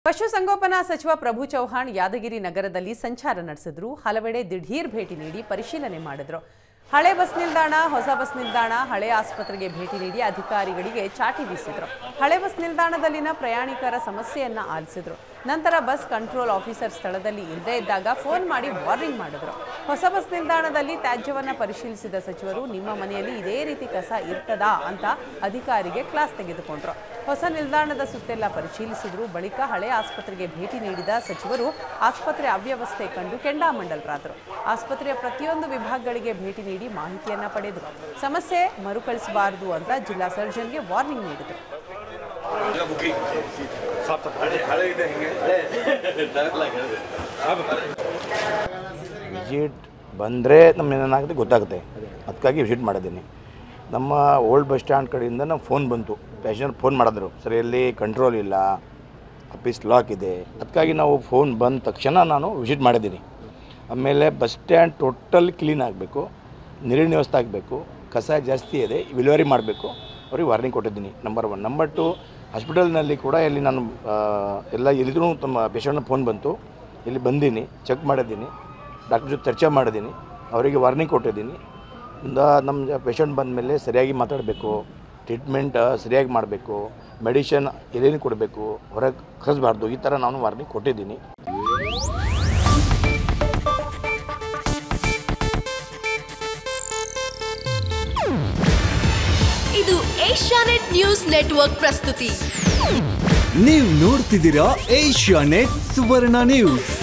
ಪಶುಸಂಗೋಪನಾ ಸಚಿವ ಪ್ರಭು ಚೌಹಾಣ್ ಯಾದಗಿರಿ ನಗರದಲ್ಲಿ ಸಂಚಾರ ನಡೆಸಿದ್ರು ಹಲವೆಡೆ ದಿಢೀರ್ ಭೇಟಿ ನೀಡಿ ಪರಿಶೀಲನೆ ಮಾಡಿದ್ರು ಹಳೆ ಬಸ್ ನಿಲ್ದಾಣ ಹೊಸ ಬಸ್ ನಿಲ್ದಾಣ ಹಳೆ ಆಸ್ಪತ್ರೆಗೆ ಭೇಟಿ ನೀಡಿ ಅಧಿಕಾರಿಗಳಿಗೆ ಚಾಟಿ ಬೀಸಿದ್ರು ಹಳೆ ಬಸ್ ನಿಲ್ದಾಣದಲ್ಲಿನ ಪ್ರಯಾಣಿಕರ ಸಮಸ್ಯೆಯನ್ನ ಆಲಿಸಿದ್ರು ನಂತರ ಬಸ್ ಕಂಟ್ರೋಲ್ ಆಫೀಸರ್ ಸ್ಥಳದಲ್ಲಿ ಇಲ್ಲದೇ ಇದ್ದಾಗ ಫೋನ್ ಮಾಡಿ ವಾರ್ನಿಂಗ್ ಮಾಡಿದ್ರು ಹೊಸ ಬಸ್ ನಿಲ್ದಾಣದಲ್ಲಿ ತ್ಯಾಜ್ಯವನ್ನ ಪರಿಶೀಲಿಸಿದ ಸಚಿವರು ನಿಮ್ಮ ಮನೆಯಲ್ಲಿ ಇದೇ ರೀತಿ ಕಸ ಇರ್ತದಾ ಅಂತ ಅಧಿಕಾರಿಗೆ ಕ್ಲಾಸ್ ತೆಗೆದುಕೊಂಡ್ರು ಹೊಸ ನಿಲ್ದಾಣದ ಸುತ್ತೆಲ್ಲ ಪರಿಶೀಲಿಸಿದ್ರು ಬಳಿಕ ಹಳೆ ಆಸ್ಪತ್ರೆಗೆ ಭೇಟಿ ನೀಡಿದ ಸಚಿವರು ಆಸ್ಪತ್ರೆ ಅವ್ಯವಸ್ಥೆ ಕಂಡು ಕೆಂಡಾಮಂಡಲರಾದರು ಆಸ್ಪತ್ರೆಯ ಪ್ರತಿಯೊಂದು ವಿಭಾಗಗಳಿಗೆ ಭೇಟಿ ನೀಡಿ ಮಾಹಿತಿಯನ್ನ ಪಡೆದರು ಸಮಸ್ಯೆ ಮರುಕಳಿಸಬಾರದು ಅಂತ ಜಿಲ್ಲಾ ಸರ್ಜನ್ಗೆ ವಾರ್ನಿಂಗ್ ನೀಡಿದರು ವಿಸಿಟ್ ಬಂದರೆ ನಮ್ಮ ಏನಾಗುತ್ತೆ ಗೊತ್ತಾಗುತ್ತೆ ಅದಕ್ಕಾಗಿ ವಿಸಿಟ್ ಮಾಡಿದ್ದೀನಿ ನಮ್ಮ ಓಲ್ಡ್ ಬಸ್ ಸ್ಟ್ಯಾಂಡ್ ಕಡೆಯಿಂದ ನಮ್ಮ ಫೋನ್ ಬಂತು ಪ್ಯಾಸೆಂಜರ್ ಫೋನ್ ಮಾಡಿದ್ರು ಸರ್ ಎಲ್ಲಿ ಕಂಟ್ರೋಲ್ ಇಲ್ಲ ಆಫೀಸ್ ಲಾಕ್ ಇದೆ ಅದಕ್ಕಾಗಿ ನಾವು ಫೋನ್ ಬಂದ ತಕ್ಷಣ ನಾನು ವಿಸಿಟ್ ಮಾಡಿದ್ದೀನಿ ಆಮೇಲೆ ಬಸ್ ಸ್ಟ್ಯಾಂಡ್ ಟೋಟಲ್ ಕ್ಲೀನ್ ಆಗಬೇಕು ನೀರಿನ ವ್ಯವಸ್ಥೆ ಆಗಬೇಕು ಕಸ ಜಾಸ್ತಿ ಇದೆ ವಿಲೇವರಿ ಮಾಡಬೇಕು ಅವ್ರಿಗೆ ವಾರ್ನಿಂಗ್ ಕೊಟ್ಟಿದ್ದೀನಿ ನಂಬರ್ ಒನ್ ನಂಬರ್ ಟು ಹಾಸ್ಪಿಟಲ್ನಲ್ಲಿ ಕೂಡ ಇಲ್ಲಿ ನಾನು ಆ, ಎಲ್ಲ ಎಲ್ಲಿದ್ರೂ ತಮ್ಮ ಪೇಷಂಟ್ನ ಫೋನ್ ಬಂತು ಇಲ್ಲಿ ಬಂದೀನಿ ಚೆಕ್ ಮಾಡಿದ್ದೀನಿ ಡಾಕ್ಟರ್ ಜೊತೆ ಚರ್ಚೆ ಮಾಡಿದ್ದೀನಿ ಅವರಿಗೆ ವಾರ್ನಿಂಗ್ ಕೊಟ್ಟಿದ್ದೀನಿ ಇಂದ ನಮ್ಮ ಪೇಷಂಟ್ ಬಂದ ಮೇಲೆ ಸರಿಯಾಗಿ ಮಾತಾಡಬೇಕು ಟ್ರೀಟ್ಮೆಂಟ್ ಸರಿಯಾಗಿ ಮಾಡಬೇಕು ಮೆಡಿಷನ್ ಎಲ್ಲಿನ ಕೊಡಬೇಕು ಹೊರಗೆ ಕಳಿಸ್ಬಾರ್ದು ಈ ಥರ ನಾನು ವಾರ್ನಿಂಗ್ ಕೊಟ್ಟಿದ್ದೀನಿ ಇದು ಏಷ್ಯಾನೆಟ್ ನ್ಯೂಸ್ ನೆಟ್ವರ್ಕ್ ಪ್ರಸ್ತುತಿ ನೀವು ನೋಡ್ತಿದ್ದೀರಾ ಏಷ್ಯಾ ನೆಟ್ ಸುವರ್ಣ ನ್ಯೂಸ್